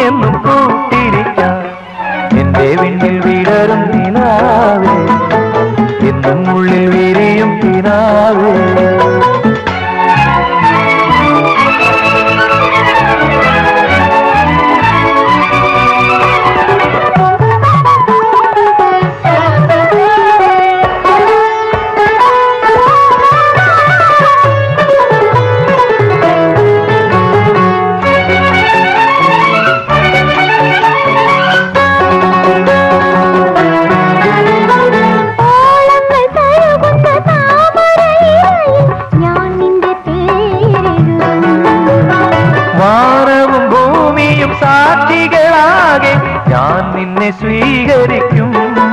എന്നും കൂട്ടിരിക്കാം എന്റെ വിണ്ണിൽ വിടരും നിലാവേ എന്നും ഉള്ളിൽ വിരിയും കിനാവേ ഓളങ്ങൾ തഴുകുന്ന താമരയിലയിൽ ഞാൻ നിന്റെ പേരെഴുതും വാനവും ഭൂമിയും സാക്ഷികളാകെ ഞാൻ നിന്നെ സ്വീകരിക്കും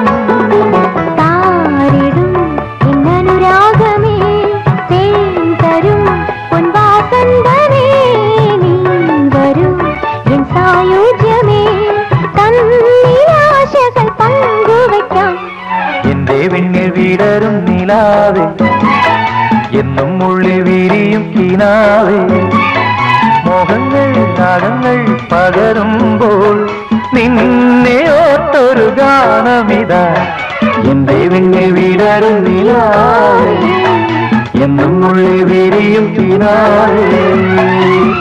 താരിടും എന്നനുരാഗമേ തേൻ തരും പൊൻവാസന്തമേ നീ വരൂ എൻ സായുജ്യമേ തന്നിരാശകൾ പങ്കുവയ്ക്കാം എന്റെ വിണ്ണിൽ വിടരും നിലാവേ എന്നും ഉള്ളിൽ വിരിയും കിനാവേ മോഹങ്ങൾ താളങ്ങൾ പകരുമ്പോൾ നിന്നെ ഓർത്തൊരു ഗാനമിതാ എന്റെ വിണ്ണിൽ വിടരും നിലാവേ എന്നും ഉള്ളിൽ വിരിയും കിനാവേ